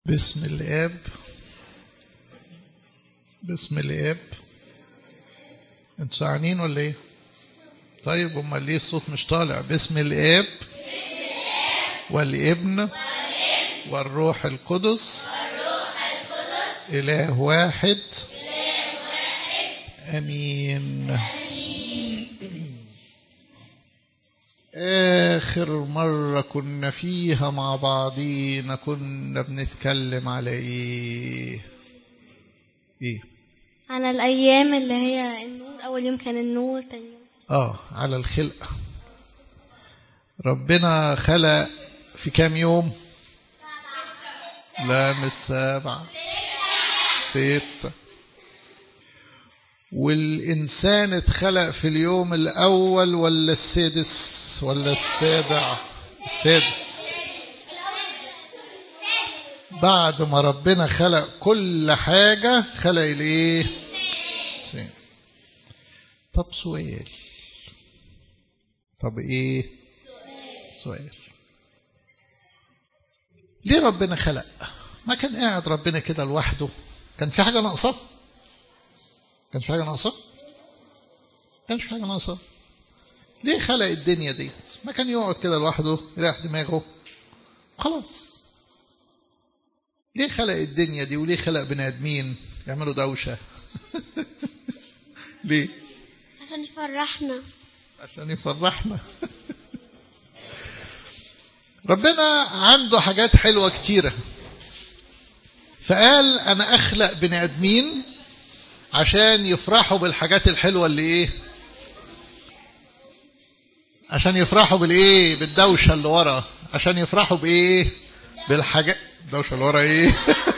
باسم الاب باسم الاب انتوا ساعنين ولا ايه طيب امال ليه الصوت مش طالع باسم الاب والابن والروح القدس اله واحد امين آخر مرة كنا فيها مع بعضينا كنا بنتكلم على إيه؟ إيه؟ على الأيام اللي هي النور أول يوم كان النور تاني يوم آه على الخلقة ربنا خلق في كام يوم؟ لا مش سبعة ستة والإنسان اتخلق في اليوم الأول ولا السادس ولا السابع السادس بعد ما ربنا خلق كل حاجة خلق الايه طب سؤال طب ايه سؤال ليه ربنا خلق ما كان قاعد ربنا كده لوحده كان في حاجة ناقصة كانش في حاجة ناقصة كانش في حاجة ناقصة ليه خلق الدنيا دي ما كان يقعد كده لوحده يريح دماغه خلاص ليه خلق الدنيا دي وليه خلق بني ادمين يعملوا دوشة ليه عشان يفرحنا عشان يفرحنا ربنا عنده حاجات حلوة كتيرة فقال أنا أخلق بني آدمين عشان يفرحوا بالحاجات الحلوة اللي إيه عشان يفرحوا بالإيه بالدوشة اللي ورا عشان يفرحوا بإيه بالحاجات الدوشة اللي ورا إيه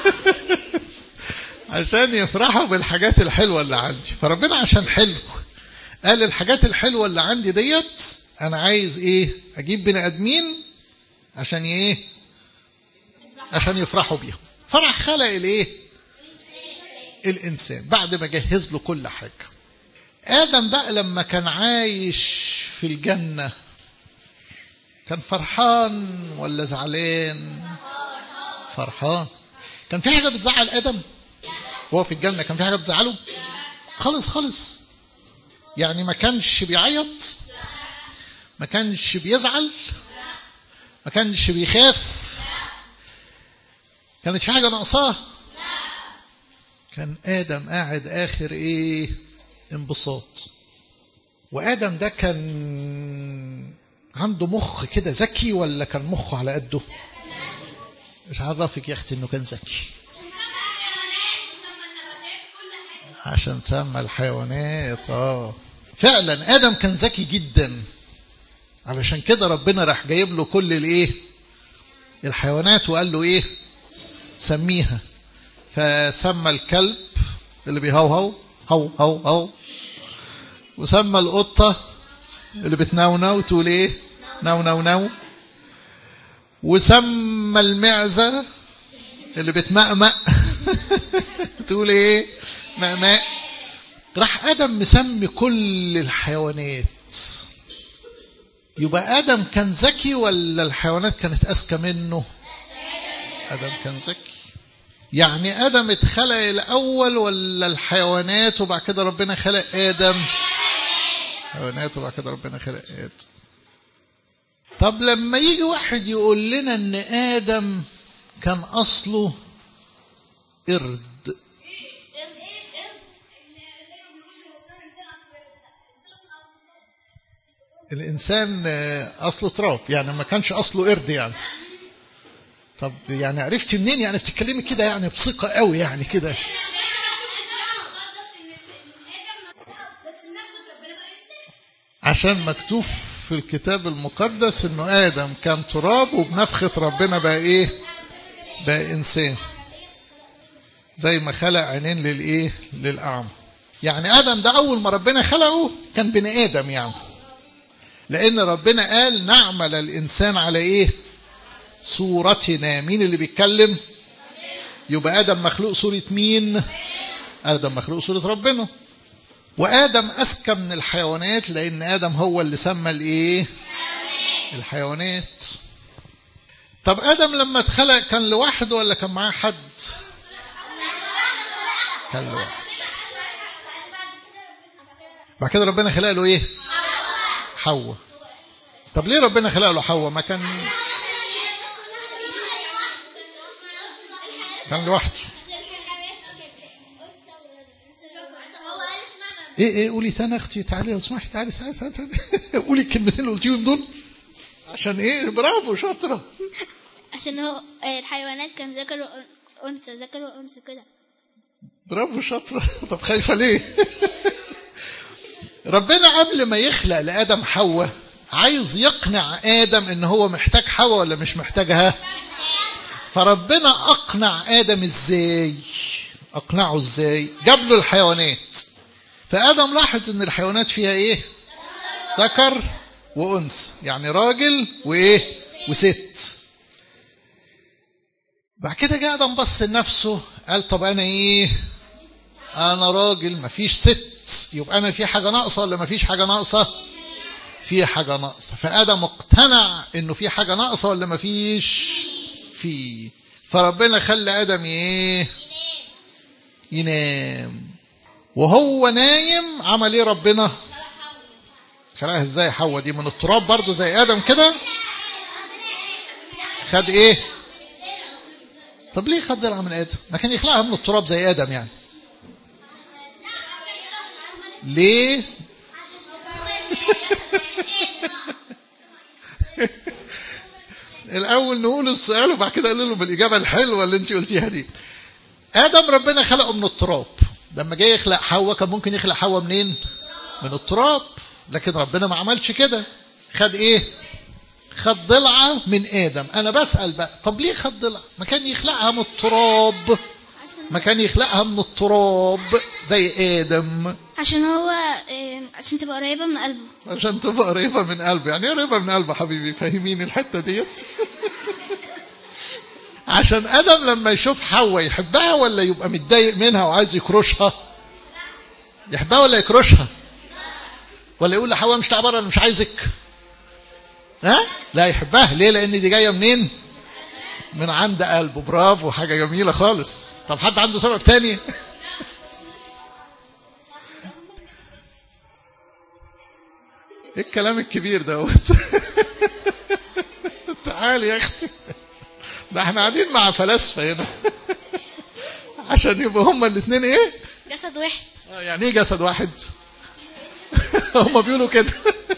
عشان يفرحوا بالحاجات الحلوة اللي عندي فربنا عشان حلو قال الحاجات الحلوة اللي عندي ديت أنا عايز إيه أجيب بني آدمين عشان إيه عشان يفرحوا بيهم فرح خلق الإيه الإنسان بعد ما جهز له كل حاجة آدم بقى لما كان عايش في الجنة كان فرحان ولا زعلان فرحان كان في حاجة بتزعل آدم وهو في الجنة كان في حاجة بتزعله خالص خالص يعني ما كانش بيعيط ما كانش بيزعل ما كانش بيخاف كانت في حاجة ناقصاه كان آدم قاعد آخر إيه انبساط وآدم ده كان عنده مخ كده ذكي ولا كان مخه على قده مش عرفك يا أختي إنه كان ذكي عشان سمى الحيوانات اه فعلا آدم كان ذكي جدا علشان كده ربنا راح جايب له كل الايه الحيوانات وقال له ايه سميها فسمى الكلب اللي بيهوهو هو هو هو وسمى القطة اللي بتنونو تقول ايه نو نو نو وسمى المعزة اللي بتمأمأ تقول ايه مأماء راح آدم مسمي كل الحيوانات يبقى آدم كان ذكي ولا الحيوانات كانت أذكى منه آدم كان ذكي يعني آدم اتخلق الأول ولا الحيوانات وبعد كده ربنا خلق آدم حيوانات وبعد كده ربنا خلق آدم طب لما يجي واحد يقول لنا ان آدم كان أصله قرد الإنسان أصله تراب يعني ما كانش أصله قرد يعني طب يعني عرفتي منين يعني بتتكلمي كده يعني بثقة قوي يعني كده عشان مكتوب في الكتاب المقدس انه ادم كان تراب وبنفخة ربنا بقى ايه بقى انسان زي ما خلق عينين للايه للاعمى يعني ادم ده اول ما ربنا خلقه كان بني ادم يعني لان ربنا قال نعمل الانسان على ايه صورتنا مين اللي بيتكلم يبقى ادم مخلوق صورة مين ادم مخلوق صورة ربنا وادم اذكى من الحيوانات لان ادم هو اللي سمى الايه الحيوانات طب ادم لما اتخلق كان لوحده ولا كان معاه حد كان لوحده بعد كده ربنا خلق له ايه حواء طب ليه ربنا خلق له حواء ما كان كان لوحده ايه ايه قولي ثاني اختي تعالي لو سمحتي تعالي تعالي تعالي, تعالي. قولي الكلمتين اللي قلتيهم دول عشان ايه برافو شاطره عشان هو آه، الحيوانات كان ذكر وأنثى ذكر وأنثى كده برافو شاطره طب خايفه ليه ربنا قبل ما يخلق لادم حواء عايز يقنع ادم ان هو محتاج حواء ولا مش محتاجها فربنا اقنع ادم ازاي اقنعه ازاي جاب له الحيوانات فادم لاحظ ان الحيوانات فيها ايه ذكر وانثى يعني راجل وايه وست بعد كده جه ادم بص لنفسه قال طب انا ايه انا راجل مفيش ست يبقى انا في حاجه ناقصه ولا مفيش حاجه ناقصه في حاجه ناقصه فادم اقتنع انه في حاجه ناقصه ولا مفيش في فربنا خلى ادم ايه ينام وهو نايم عمل ايه ربنا خلقها ازاي حواء دي من التراب برضو زي ادم كده خد ايه طب ليه خد ضلع من ادم ما كان يخلقها من التراب زي ادم يعني ليه الاول نقول السؤال وبعد كده اقول له بالاجابه الحلوه اللي انت قلتيها دي ادم ربنا خلقه من التراب لما جاي يخلق حواء كان ممكن يخلق حواء منين من التراب لكن ربنا ما عملش كده خد ايه خد ضلعه من ادم انا بسال بقى طب ليه خد ضلعه ما كان يخلقها من التراب ما كان يخلقها من التراب زي ادم عشان هو آه، عشان تبقى قريبة من قلبه عشان تبقى قريبه من قلبه يعني ايه قريبه من قلبه حبيبي فاهمين الحته ديت عشان ادم لما يشوف حواء يحبها ولا يبقى متضايق منها وعايز يكرشها يحبها ولا يكرشها ولا يقول لحواء مش تعبر انا مش عايزك ها لا يحبها ليه لان دي جايه منين من عند قلبه برافو حاجه جميله خالص طب حد عنده سبب تاني ايه الكلام الكبير دوت تعالي يا اختي ده احنا قاعدين مع فلاسفه هنا عشان يبقوا هما الاثنين ايه جسد واحد آه، يعني ايه جسد واحد هما بيقولوا كده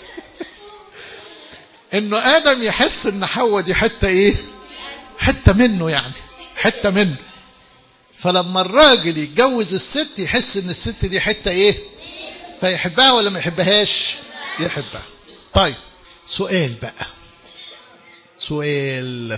انه ادم يحس ان حواء دي حته ايه حته منه يعني حته منه فلما الراجل يتجوز الست يحس ان الست دي حته ايه فيحبها ولا ما يحبهاش يحبها طيب سؤال بقى سؤال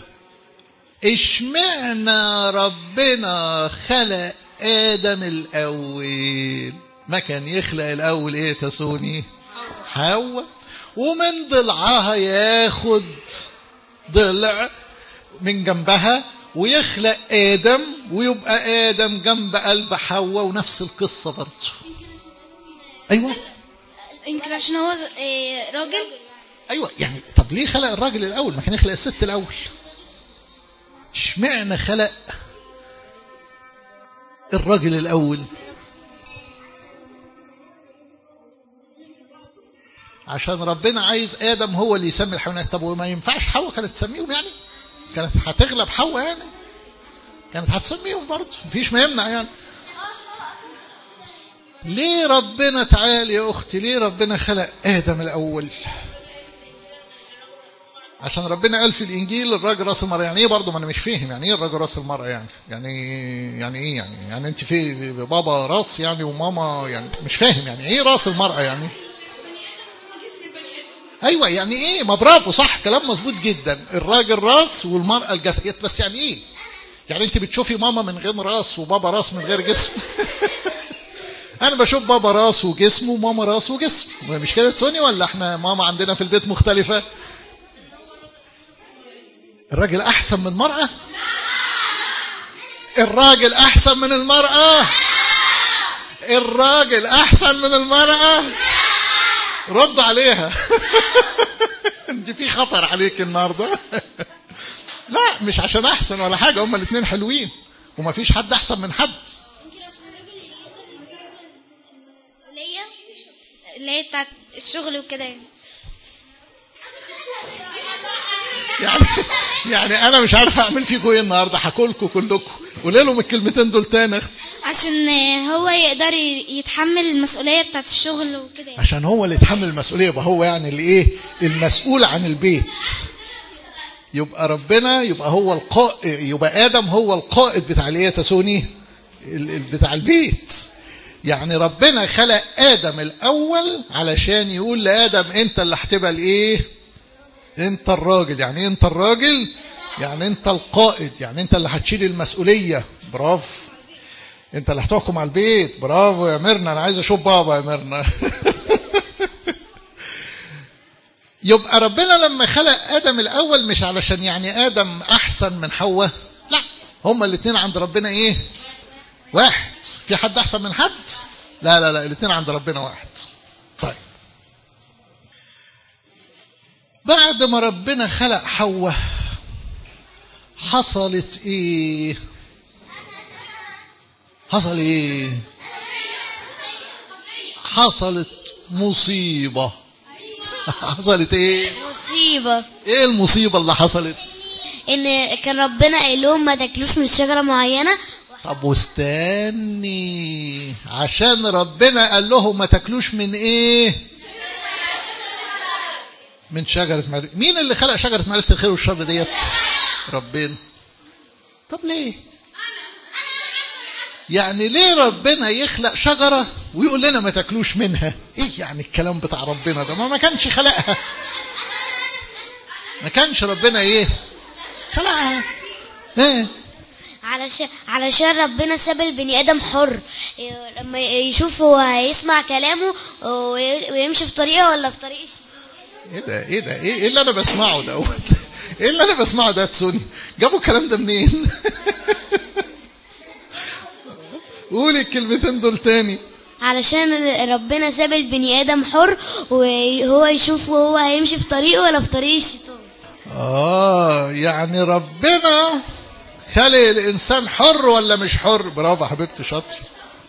اشمعنى ربنا خلق ادم الاول ما كان يخلق الاول ايه تسوني حواء ومن ضلعها ياخد ضلع من جنبها ويخلق ادم ويبقى ادم جنب قلب حواء ونفس القصه برضه ايوه يمكن عشان هو آه، راجل ايوه يعني طب ليه خلق الراجل الاول ما كان يخلق الست الاول اشمعنى خلق الراجل الاول عشان ربنا عايز ادم هو اللي يسمي الحيوانات طب وما ينفعش حواء كانت تسميهم يعني كانت هتغلب حواء يعني كانت هتسميهم برضه مفيش ما يمنع يعني ليه ربنا تعالى يا اختي ليه ربنا خلق ادم الاول عشان ربنا قال في الانجيل الراجل راس المرأة يعني ايه برضه ما انا مش فاهم يعني ايه الراجل راس المرأة يعني يعني يعني ايه يعني يعني انت في بابا راس يعني وماما يعني مش فاهم يعني ايه راس المرأة يعني ايوه يعني ايه ما برافو صح كلام مظبوط جدا الراجل راس والمرأة الجسد بس يعني ايه يعني انت بتشوفي ماما من غير راس وبابا راس من غير جسم انا بشوف بابا راس وجسم وماما راس وجسم مش كده سوني ولا احنا ماما عندنا في البيت مختلفة الراجل احسن من المرأة الراجل احسن من المرأة الراجل احسن من المرأة رد عليها انت في خطر عليك النهارده لا مش عشان احسن ولا حاجه هما الاثنين حلوين ومفيش حد احسن من حد اللي هي اللي هي بتاعت الشغل وكده يعني يعني يعني انا مش عارف اعمل فيكم ايه النهارده هاكلكم كلكم قولي لهم الكلمتين دول تاني يا اختي عشان هو يقدر يتحمل المسؤولية بتاعت الشغل وكده يعني. عشان هو اللي يتحمل المسؤوليه يبقى هو يعني الايه المسؤول عن البيت يبقى ربنا يبقى هو القائد يبقى ادم هو القائد بتاع الايه يا تسوني ال- ال- بتاع البيت يعني ربنا خلق ادم الاول علشان يقول لادم انت اللي هتبقى الايه انت الراجل يعني إيه انت الراجل يعني انت القائد يعني انت اللي هتشيل المسؤوليه برافو انت اللي هتحكم على البيت برافو يا ميرنا انا عايز اشوف بابا يا ميرنا يبقى ربنا لما خلق ادم الاول مش علشان يعني ادم احسن من حواء لا هما الاثنين عند ربنا ايه واحد في حد احسن من حد لا لا لا الاثنين عند ربنا واحد طيب بعد ما ربنا خلق حواء حصلت ايه حصل ايه حصلت مصيبة حصلت ايه مصيبة ايه المصيبة اللي حصلت ان كان ربنا قايل لهم ما تاكلوش من شجرة معينة طب واستني عشان ربنا قال لهم ما تاكلوش من ايه من شجرة معرفة مين اللي خلق شجرة معرفة الخير والشر ديت ربنا طب ليه يعني ليه ربنا يخلق شجرة ويقول لنا ما تاكلوش منها ايه يعني الكلام بتاع ربنا ده ما ما كانش خلقها ما كانش ربنا ايه خلقها ايه علشان علشان ربنا ساب البني ادم حر إيه، لما يشوف هو هيسمع كلامه وي- ويمشي في طريقه ولا في طريق الشيطان. ايه ده ايه ده ايه إيه اللي انا بسمعه دوت ايه اللي انا بسمعه ده يا تسوني جابوا الكلام ده منين قولي الكلمتين دول تاني علشان ربنا ساب البني ادم حر وهو يشوف هو هيمشي في طريقه ولا في طريق الشيطان اه يعني ربنا خلق الانسان حر ولا مش حر برافو يا حبيبتي شاطر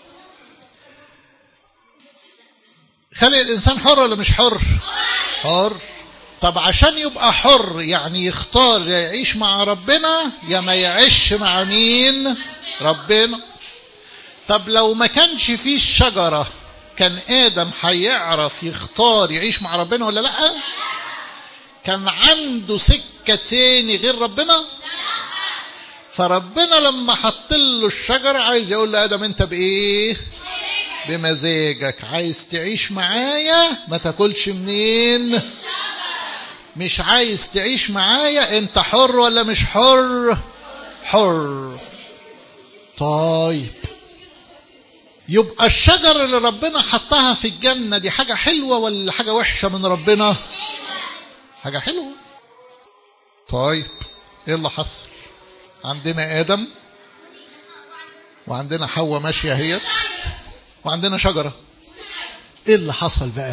خلق الانسان حر ولا مش حر حر طب عشان يبقى حر يعني يختار يا يعيش مع ربنا يا ما يعيش مع مين ربنا طب لو ما كانش فيه الشجرة كان آدم هيعرف يختار يعيش مع ربنا ولا لأ كان عنده سكة تاني غير ربنا فربنا لما حط له الشجرة عايز يقول لآدم انت بإيه بمزاجك عايز تعيش معايا ما تاكلش منين مش عايز تعيش معايا انت حر ولا مش حر حر طيب يبقى الشجر اللي ربنا حطها في الجنة دي حاجة حلوة ولا حاجة وحشة من ربنا حاجة حلوة طيب ايه اللي حصل عندنا آدم وعندنا حواء ماشية هيت وعندنا شجرة ايه اللي حصل بقى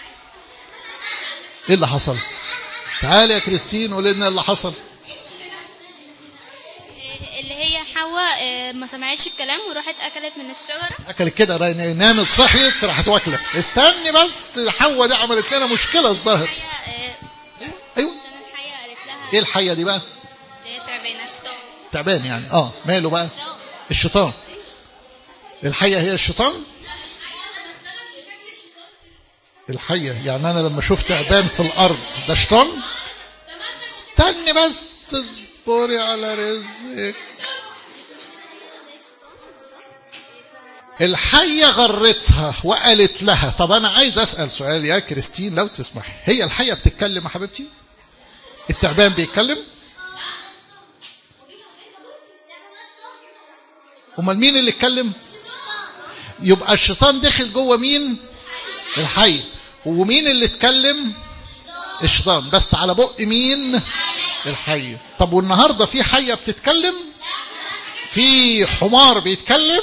ايه اللي حصل تعالي يا كريستين قولي لنا ايه اللي حصل اللي هي حواء آه، ما سمعتش الكلام وراحت اكلت من الشجره اكلت كده راي- نامت صحيت راحت واكله استني بس حواء دي عملت لنا مشكله الظاهر الحية آه، ايوه عشان الحية قالت لها ايه الحيه دي بقى اللي هي تعبانه شطان تعبان يعني اه ماله بقى الشيطان الحيه هي الشيطان الحيه يعني انا لما شفت تعبان في الارض ده شيطان استني بس اصبري على رزقك الحية غرتها وقالت لها طب أنا عايز أسأل سؤال يا كريستين لو تسمحي هي الحية بتتكلم يا حبيبتي التعبان بيتكلم امال مين اللي اتكلم يبقى الشيطان دخل جوه مين الحي ومين اللي اتكلم الشيطان بس على بق مين الحي طب والنهارده في حيه بتتكلم في حمار بيتكلم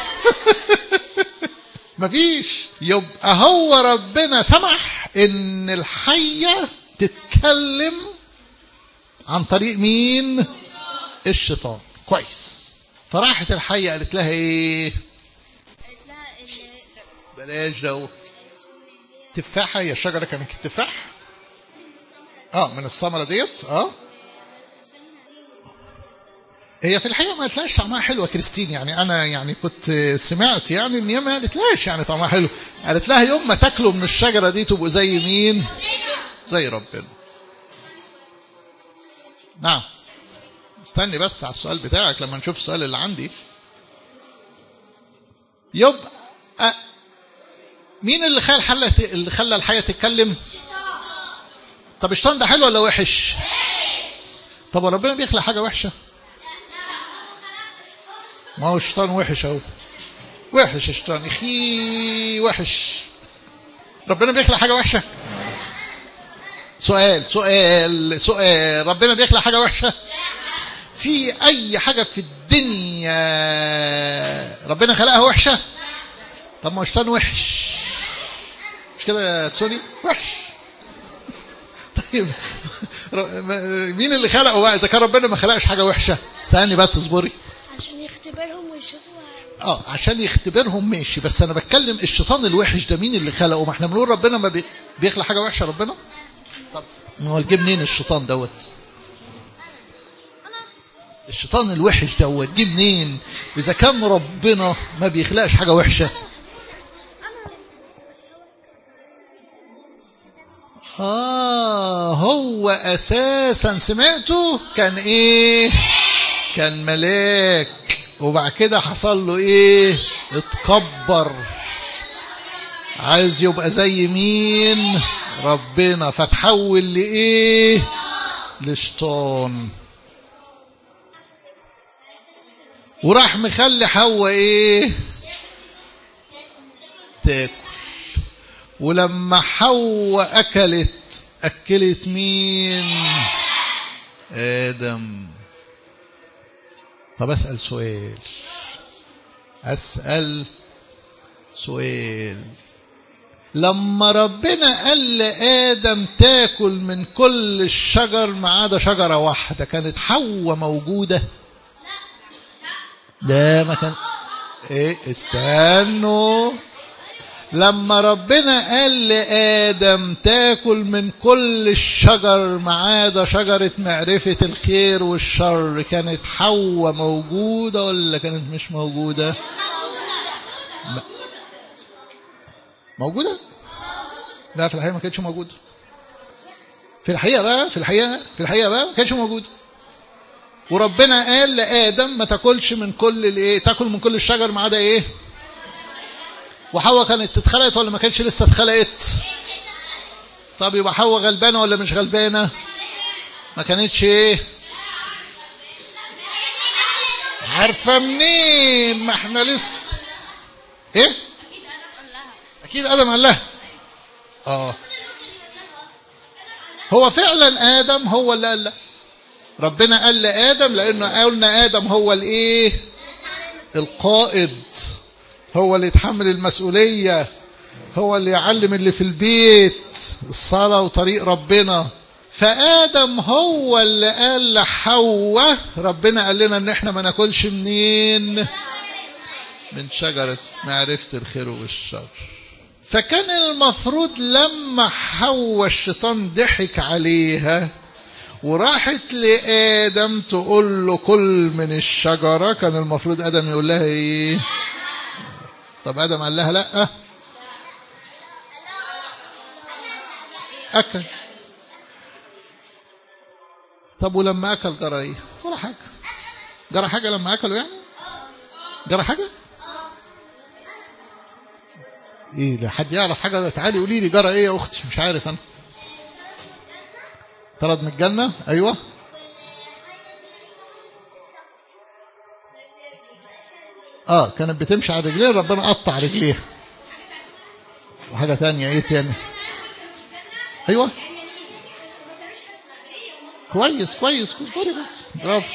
مفيش يبقى هو ربنا سمح ان الحيه تتكلم عن طريق مين الشيطان كويس فراحت الحية قالت لها ايه قالت لها ال- بلاش دوت تفاحة هي الشجرة كانت التفاح اه من الثمرة ديت اه هي في الحقيقة ما قالتلاش طعمها حلو يا كريستين يعني أنا يعني كنت سمعت يعني إن هي ما قالتلاش يعني طعمها حلو قالت لها يوم ما تاكلوا من الشجرة دي تبقوا زي مين؟ زي ربنا نعم استني بس على السؤال بتاعك لما نشوف السؤال اللي عندي يبقى مين اللي خلى الحلة اللي خلى الحياة تتكلم؟ طب الشيطان ده حلو ولا وحش؟ طب وربنا بيخلق حاجة وحشة؟ ما هو الشيطان وحش اهو وحش الشيطان اخي وحش ربنا بيخلق حاجة وحشة؟ سؤال سؤال سؤال ربنا بيخلق حاجة وحشة؟ في أي حاجة في الدنيا ربنا خلقها وحشة؟ طب ما هو الشيطان وحش مش كده يا تسوني وحش طيب ر- ما- مين اللي خلقه بقى اذا كان ربنا ما خلقش حاجه وحشه استني بس اصبري عشان يختبرهم ويشوفوا اه عشان يختبرهم ماشي بس انا بتكلم الشيطان الوحش ده مين اللي خلقه ما احنا بنقول ربنا ما بي- بيخلق حاجه وحشه ربنا طب ما هو جه منين الشيطان دوت الشيطان الوحش دوت جه منين اذا كان ربنا ما بيخلقش حاجه وحشه آه هو أساسا سمعته كان إيه كان ملاك وبعد كده حصل له إيه اتكبر عايز يبقى زي مين ربنا فتحول لإيه لشيطان وراح مخلي حواء إيه تاكل ولما حواء أكلت أكلت مين آدم طب أسأل سؤال أسأل سؤال لما ربنا قال لآدم تاكل من كل الشجر ما عدا شجرة واحدة كانت حواء موجودة لا ما كان ايه استنوا لما ربنا قال لآدم تاكل من كل الشجر ما عدا شجرة معرفة الخير والشر كانت حواء موجودة ولا كانت مش موجودة م- موجودة لا في الحقيقة ما كانتش موجودة في الحقيقة بقى في الحقيقة في الحقيقة بقى ما كانتش موجودة وربنا قال لآدم ما تاكلش من كل الايه تاكل من كل الشجر ما عدا ايه وحواء كانت اتخلقت ولا ما كانتش لسه اتخلقت طب يبقى حواء غلبانه ولا مش غلبانه ما كانتش ايه عارفه منين ما احنا لسه ايه اكيد ادم قال لها اه هو فعلا ادم هو اللي قال لها ربنا قال لادم لانه قلنا ادم هو الايه القائد هو اللي يتحمل المسؤولية هو اللي يعلم اللي في البيت الصلاة وطريق ربنا فآدم هو اللي قال لحواء ربنا قال لنا ان احنا ما ناكلش منين من شجرة معرفة الخير والشر فكان المفروض لما حواء الشيطان ضحك عليها وراحت لآدم تقول له كل من الشجرة كان المفروض آدم يقول لها ايه طب آدم قال لها لا أكل طب ولما أكل جرى إيه ولا حاجة جرى حاجة لما أكلوا يعني جرى حاجة إيه لا حد يعرف حاجة تعالي قولي لي جرى إيه يا أختي مش عارف أنا طرد من الجنة أيوة اه كانت بتمشي على رجليها ربنا قطع رجليها وحاجة تانية ايه تاني ايوه كويس كويس اصبري بس برافو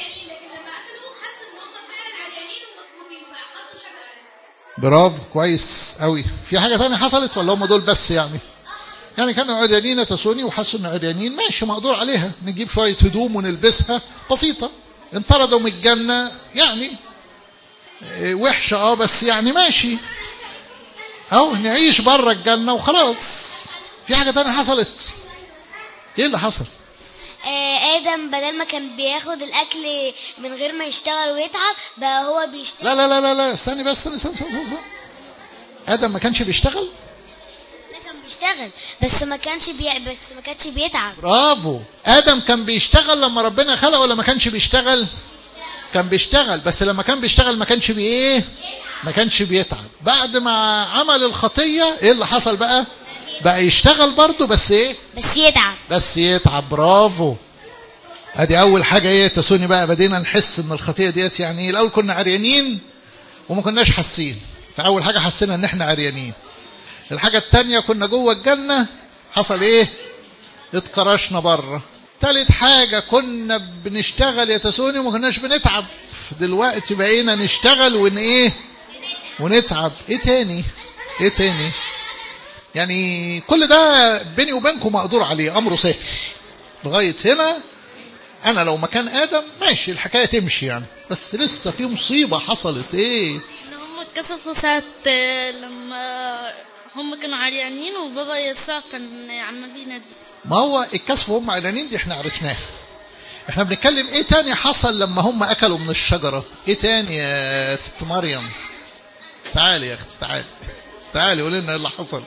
برافو كويس قوي في حاجة تانية حصلت ولا هم دول بس يعني يعني كانوا عريانين تسوني وحسوا ان عريانين ماشي مقدور عليها نجيب شوية هدوم ونلبسها بسيطة انطردوا من الجنة يعني إيه، وحشة اه بس يعني ماشي اهو نعيش بره الجنة وخلاص في حاجة تانية حصلت ايه اللي حصل آه، آدم بدل ما كان بياخد الأكل من غير ما يشتغل ويتعب بقى هو بيشتغل لا لا لا لا لا استني بس استني استني استني, استني. ادم ما كانش بيشتغل لا كان بيشتغل بس ما كانش بي... بس ما كانش بيتعب برافو ادم كان بيشتغل لما ربنا خلقه ولا ما كانش بيشتغل كان بيشتغل بس لما كان بيشتغل ما كانش بي ايه ما كانش بيتعب بعد ما عمل الخطية ايه اللي حصل بقى بقى يشتغل برضه بس ايه بس يتعب بس يتعب برافو ادي اول حاجه ايه تسوني بقى بدينا نحس ان الخطيه ديت يعني ايه الاول كنا عريانين وما كناش حاسين فاول حاجه حسينا ان احنا عريانين الحاجه الثانيه كنا جوه الجنه حصل ايه اتقرشنا بره تالت حاجه كنا بنشتغل يا تسوني وما كناش بنتعب دلوقتي بقينا نشتغل ون ايه ونتعب ايه تاني ايه تاني يعني كل ده بيني وبينكم مقدور عليه امره سهل لغايه هنا انا لو مكان ادم ماشي الحكايه تمشي يعني بس لسه في مصيبه حصلت ايه ان هم اتكسفوا ساعة آه، لما هم كانوا عريانين وبابا يسوع كان عمال بينادي ما هو الكسف وهم عيانين دي احنا عرفناها احنا بنتكلم ايه تاني حصل لما هم اكلوا من الشجره ايه تاني يا ست مريم تعالي يا اختي تعالي تعالي قولي لنا ايه اللي حصل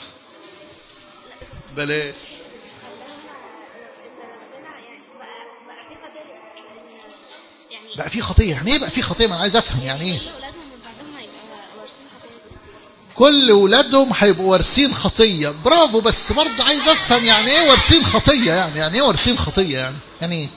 بلاش يعني بقى في خطيه يعني ايه بقى في خطيه ما انا عايز افهم يعني ايه اولادهم من بعدهم هيبقوا وارثين خطيه كل ولادهم هيبقوا وارثين خطيه برافو بس برضه عايز افهم يعني ايه وارثين خطيه يعني يعني ايه وارثين خطيه يعني يعني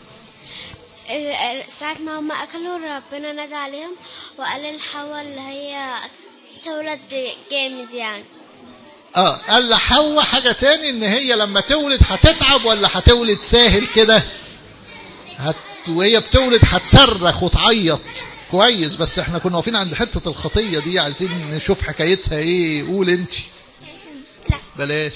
ايه ساعة ما هم أكلوا ربنا نادى عليهم وقال لحواء اللي هي تولد جامد يعني اه قال لحواء حاجه تاني ان هي لما تولد هتتعب ولا هتولد ساهل كده هت وهي بتولد هتصرخ وتعيط كويس بس احنا كنا واقفين عند حته الخطيه دي عايزين نشوف حكايتها ايه قول انت لا بلاش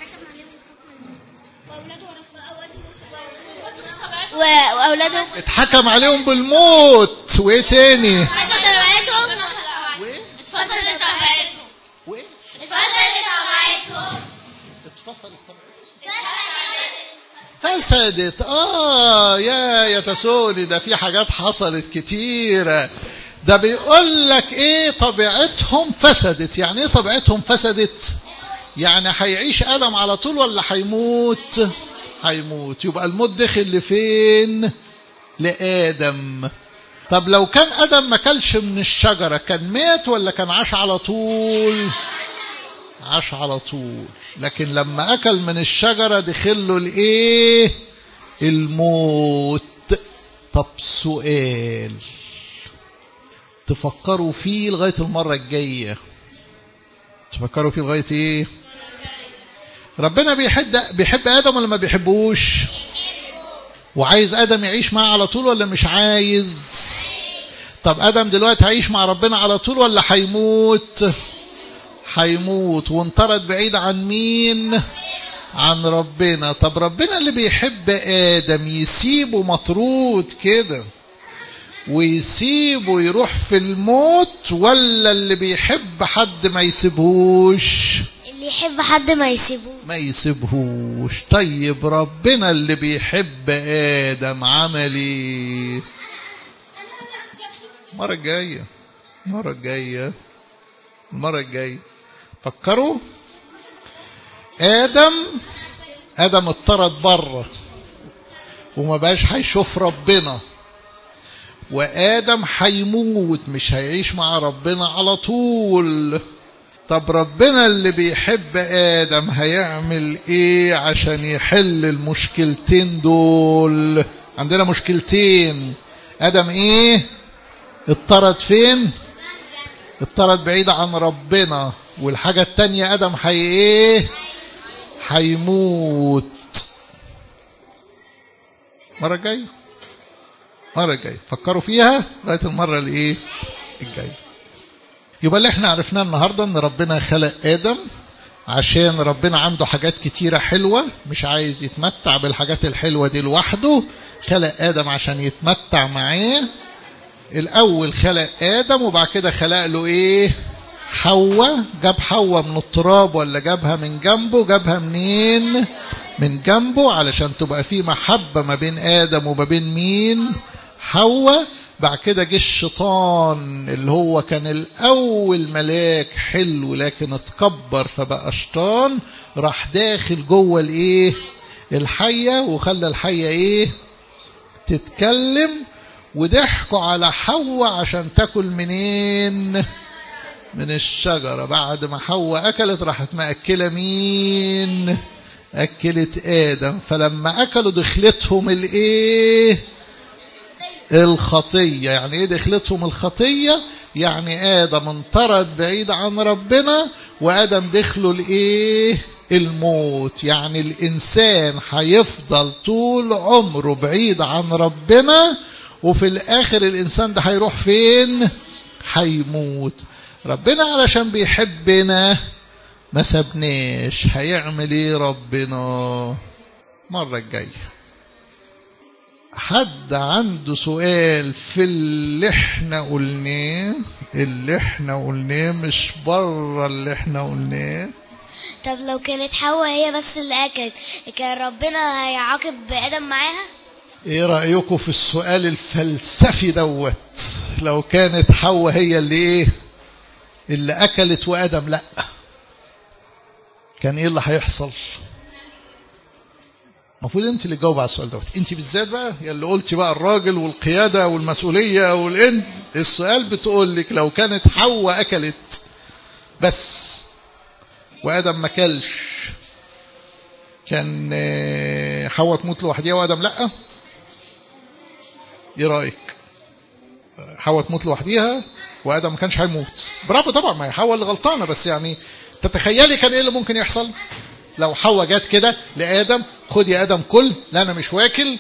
و- وأولاده اتحكم عليهم بالموت وايه تاني وايه وايه اتفصلت فسدت اه يا يا تسولي ده في حاجات حصلت كتيرة ده بيقول لك ايه طبيعتهم فسدت يعني ايه طبيعتهم فسدت يعني هيعيش ألم على طول ولا هيموت هيموت يبقى الموت دخل لفين لآدم طب لو كان آدم ما كلش من الشجرة كان مات ولا كان عاش على طول عاش على طول لكن لما أكل من الشجرة دخل له الإيه الموت طب سؤال تفكروا فيه لغاية المرة الجاية تفكروا فيه لغاية إيه ربنا بيحب بيحب آدم ولا ما بيحبوش وعايز آدم يعيش معاه على طول ولا مش عايز طب آدم دلوقتي هيعيش مع ربنا على طول ولا هيموت هيموت وانطرد بعيد عن مين عن ربنا طب ربنا اللي بيحب آدم يسيبه مطرود كده ويسيبه يروح في الموت ولا اللي بيحب حد ما يسيبهوش اللي يحب حد ما يسيبوه ما يسيبهوش طيب ربنا اللي بيحب آدم عمل ايه المرة الجاية المرة الجاية المرة الجاية فكروا آدم آدم اطرد بره وما بقاش هيشوف ربنا وآدم هيموت مش هيعيش مع ربنا على طول طب ربنا اللي بيحب آدم هيعمل إيه عشان يحل المشكلتين دول عندنا مشكلتين آدم إيه اضطرد فين اضطرد بعيد عن ربنا والحاجة التانية آدم حي إيه هيموت مرة الجاية مرة الجاية فكروا فيها لغاية المرة الإيه الجاية يبقى اللي احنا عرفناه النهاردة ان ربنا خلق آدم عشان ربنا عنده حاجات كتيرة حلوة مش عايز يتمتع بالحاجات الحلوة دي لوحده خلق آدم عشان يتمتع معاه الأول خلق آدم وبعد كده خلق له إيه حواء جاب حواء من التراب ولا جابها من جنبه جابها منين من جنبه علشان تبقى في محبة ما بين آدم وما بين مين حواء بعد كده جه الشيطان اللي هو كان الأول ملاك حلو لكن اتكبر فبقى شيطان راح داخل جوه الايه الحية وخلى الحية ايه تتكلم وضحكوا على حواء عشان تاكل منين من الشجرة بعد ما حواء أكلت راحت مأكلة مين أكلت آدم فلما أكلوا دخلتهم الإيه الخطية يعني إيه دخلتهم الخطية يعني آدم انطرد بعيد عن ربنا وآدم دخلوا الإيه الموت يعني الإنسان هيفضل طول عمره بعيد عن ربنا وفي الآخر الإنسان ده هيروح فين هيموت ربنا علشان بيحبنا ما سبناش هيعمل ايه ربنا مرة الجاية حد عنده سؤال في اللي احنا قلناه اللي احنا قلناه مش بره اللي احنا قلناه طب لو كانت حواء هي بس اللي أكلت كان ربنا هيعاقب آدم معاها ايه رأيكم في السؤال الفلسفي دوت لو كانت حواء هي اللي ايه اللي اكلت وادم لا كان ايه اللي هيحصل المفروض انت اللي تجاوب على السؤال دوت انت بالذات بقى يا اللي قلتي بقى الراجل والقياده والمسؤوليه والان السؤال بتقول لك لو كانت حواء اكلت بس وادم ما كلش كان حواء تموت لوحديها وادم لا ايه رايك حواء تموت لوحديها وادم ما كانش هيموت برافو طبعا ما هي حواء اللي غلطانه بس يعني تتخيلي كان ايه اللي ممكن يحصل لو حواء جت كده لادم خد يا ادم كل لا انا مش واكل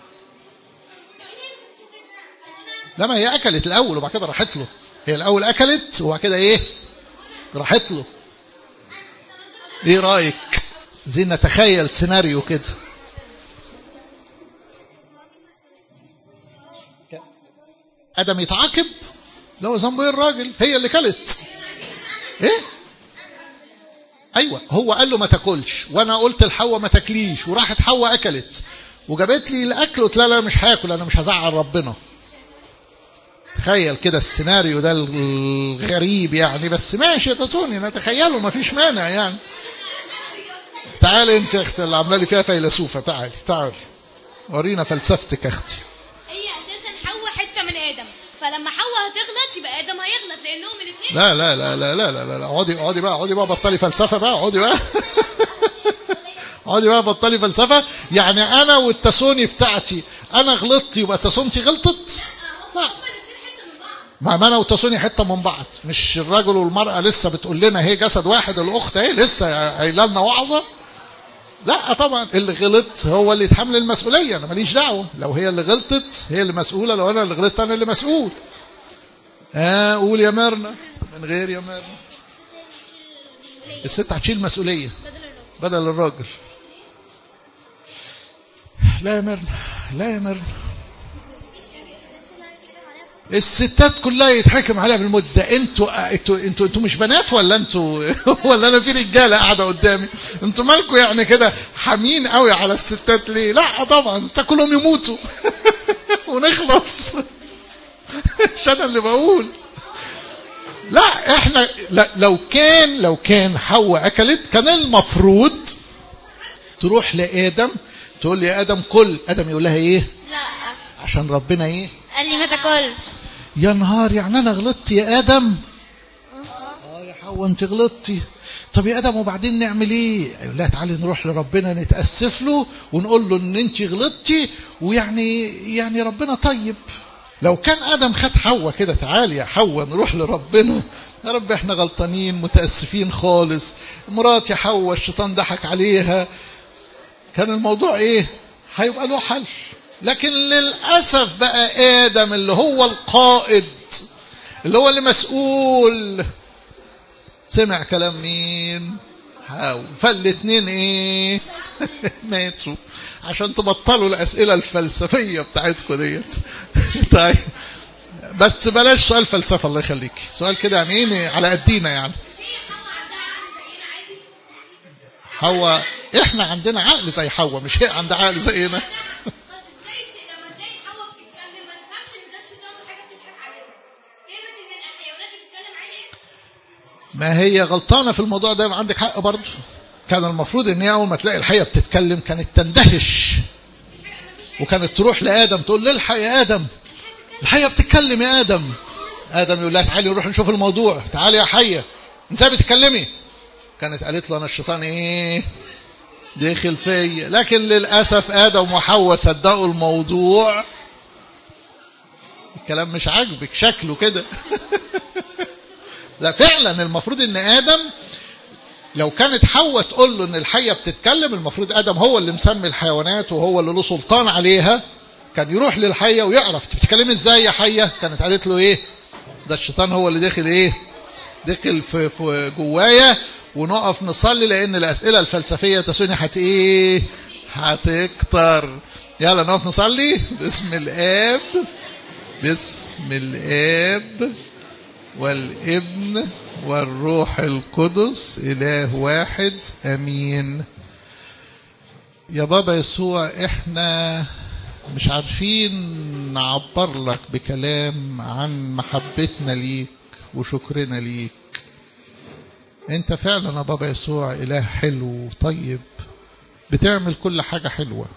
لا ما هي اكلت الاول وبعد كده راحت له هي الاول اكلت وبعد كده ايه راحت له ايه رايك زي نتخيل سيناريو كده ادم يتعاقب لو ذنبه ايه الراجل هي اللي كلت ايه ايوه هو قال له ما تاكلش وانا قلت لحواء ما تاكليش وراحت حواء اكلت وجابت لي الاكل قلت لا لا مش هاكل انا مش هزعل ربنا تخيل كده السيناريو ده الغريب يعني بس ماشي يا تاتوني نتخيله ما فيش مانع يعني تعالي انت يا اختي اللي عامله لي فيها فيلسوفه تعالي تعالي ورينا فلسفتك يا اختي هي اساسا حواء حته من ادم فلما حواء هتغلط يبقى ادم هيغلط لانهم الاثنين لا لا لا لا لا لا لا اقعدي اقعدي بقى اقعدي بقى بطلي فلسفه بقى اقعدي بقى اقعدي بقى بطلي فلسفه يعني انا والتسوني بتاعتي انا غلطت يبقى تسونتي غلطت لا ما ما انا والتسوني حته من بعض مش الرجل والمراه لسه بتقول لنا هي جسد واحد الاخت اهي لسه قايله لنا وعظه لا طبعا اللي غلط هو اللي يتحمل المسؤوليه انا ماليش دعوه لو هي اللي غلطت هي اللي مسؤوله لو انا اللي غلطت انا اللي مسؤول اه قول يا مرنا من غير يا مرنا الست هتشيل مسؤوليه بدل الراجل لا يا مرنا لا يا مرنا الستات كلها يتحكم عليها بالمده انتوا انتوا انتوا انتوا مش بنات ولا انتوا ولا انا في رجاله قاعده قدامي انتوا مالكم يعني كده حامين قوي على الستات ليه لا طبعا الستات كلهم يموتوا ونخلص مش انا اللي بقول لا احنا لا لو كان لو كان حواء اكلت كان المفروض تروح لادم تقول لي يا ادم كل ادم يقول لها ايه لا عشان ربنا ايه قال لي ما تاكلش يا نهار يعني انا غلطت يا ادم اه يا حواء انت غلطتي طب يا ادم وبعدين نعمل ايه يقول لها تعالي نروح لربنا نتاسف له ونقول له ان انت غلطتي ويعني يعني ربنا طيب لو كان ادم خد حواء كده تعالي يا حواء نروح لربنا يا رب احنا غلطانين متاسفين خالص مراتي حواء الشيطان ضحك عليها كان الموضوع ايه هيبقى له حل لكن للأسف بقى آدم اللي هو القائد اللي هو اللي مسؤول سمع كلام مين حاول فالاتنين ايه ماتوا عشان تبطلوا الاسئله الفلسفيه بتاعتكم ديت طيب بس بلاش سؤال فلسفه الله يخليك سؤال كده يعني ايه على قدينا يعني هو احنا عندنا عقل زي حواء مش هي عندها عقل زينا ما هي غلطانه في الموضوع ده عندك حق برضه كان المفروض ان هي اول ما تلاقي الحيه بتتكلم كانت تندهش وكانت تروح لادم تقول له الحق يا ادم الحيه بتتكلم يا ادم ادم يقول لها تعالي نروح نشوف الموضوع تعالي يا حيه انت بتتكلمي كانت قالت له انا الشيطان ايه داخل فيا لكن للاسف ادم وحواء صدقوا الموضوع الكلام مش عاجبك شكله كده لا فعلا المفروض ان ادم لو كانت حواء تقول له ان الحيه بتتكلم المفروض ادم هو اللي مسمي الحيوانات وهو اللي له سلطان عليها كان يروح للحيه ويعرف انت بتتكلمي ازاي يا حيه كانت قالت له ايه ده الشيطان هو اللي داخل ايه داخل في, في جوايا ونقف نصلي لان الاسئله الفلسفيه تسوني هت ايه هتكتر يلا نقف نصلي باسم الاب باسم الاب والابن والروح القدس إله واحد أمين يا بابا يسوع احنا مش عارفين نعبر لك بكلام عن محبتنا ليك وشكرنا ليك انت فعلا يا بابا يسوع إله حلو وطيب بتعمل كل حاجة حلوة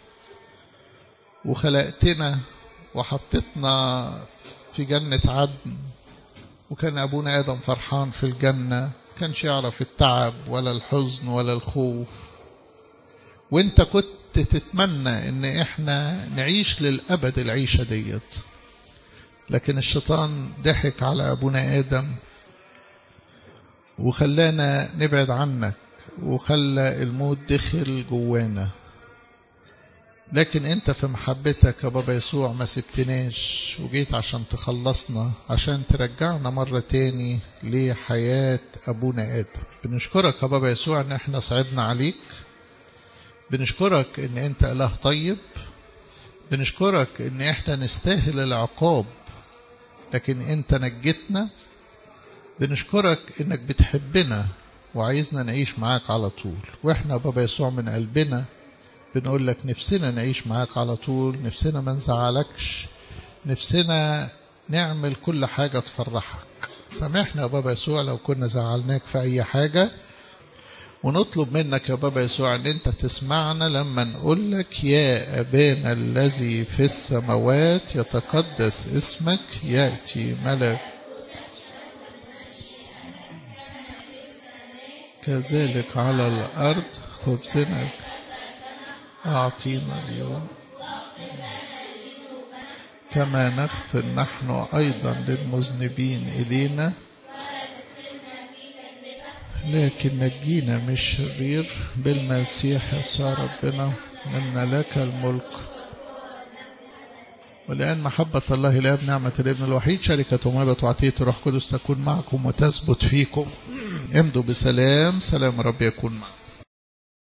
وخلقتنا وحطتنا في جنة عدن وكان أبونا آدم فرحان في الجنة كانش يعرف التعب ولا الحزن ولا الخوف وانت كنت تتمنى ان احنا نعيش للأبد العيشة ديت لكن الشيطان ضحك على أبونا آدم وخلانا نبعد عنك وخلى الموت دخل جوانا لكن انت في محبتك يا بابا يسوع ما سبتناش وجيت عشان تخلصنا عشان ترجعنا مرة تاني لحياة أبونا آدم بنشكرك يا بابا يسوع ان احنا صعبنا عليك بنشكرك ان انت إله طيب بنشكرك ان احنا نستاهل العقاب لكن انت نجتنا بنشكرك انك بتحبنا وعايزنا نعيش معاك على طول واحنا بابا يسوع من قلبنا بنقول لك نفسنا نعيش معاك على طول نفسنا ما نزعلكش نفسنا نعمل كل حاجة تفرحك سامحنا يا بابا يسوع لو كنا زعلناك في أي حاجة ونطلب منك يا بابا يسوع أن أنت تسمعنا لما نقول لك يا أبانا الذي في السماوات يتقدس اسمك يأتي ملك كذلك على الأرض خبزنا أعطينا اليوم كما نغفر نحن أيضا للمذنبين إلينا لكن نجينا من الشرير بالمسيح يسوع ربنا إن لك الملك ولأن محبة الله الآب نعمة الابن الوحيد شركة ومهبة وعطية الروح القدس تكون معكم وتثبت فيكم امضوا بسلام سلام رب يكون معكم